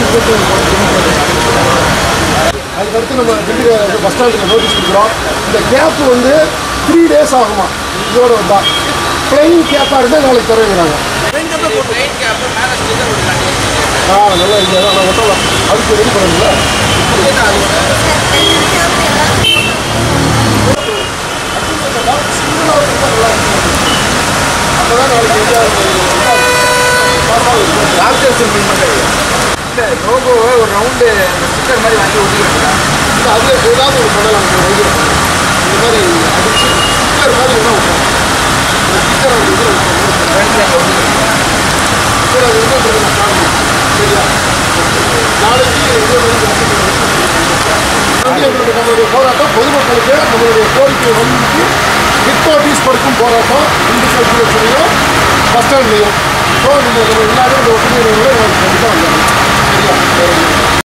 அதுக்கடுத்து நம்ம திண்டுக்கல் பஸ் ஸ்டாண்டில் நோட்டீஸ் கொடுக்குறோம் இந்த கேப் வந்து த்ரீ டேஸ் ஆகுமா இதோட வந்தா பிளைன் கேப்பாக இருந்தால் நாளைக்கு தருவாங்க ஆ நல்லா ஐடியா தான் நான் ஒட்டலாம் அதுக்கு ரெடி பண்ணுங்களா அப்பதான் நாளைக்கு ஐடியா இந்த லோகோவை ஒரு ரவுண்டு ஸ்டிக்கர் மாதிரி வாங்கி ஒட்டிக்கிறேன் அது ஏதாவது ஒரு பண்ணலாம் வந்து இந்த மாதிரி அடிச்சு ஸ்டிக்கர் மாதிரி வேணா விட்டோம் ஸ்டிக்கர் அந்த இதில் ஸ்டிக்கர் அது வந்து நான் காரணம் சரியா நாளைக்கு இதே மாதிரி வந்து எங்களுக்கு நம்மளுடைய போராட்டம் பொதுமக்களுக்கு நம்மளுடைய கோரிக்கை வந்து ஹிட் நோட்டீஸ் படுக்கும் போராட்டம் இந்து சர்க்குலேஷனையும் பஸ் ஸ்டாண்ட்லையும் ஸோ நீங்கள் நம்ம எல்லாரும் இந்த ஒற்றுமையோட கண்டிப்பாக வந்தாங்க சரியா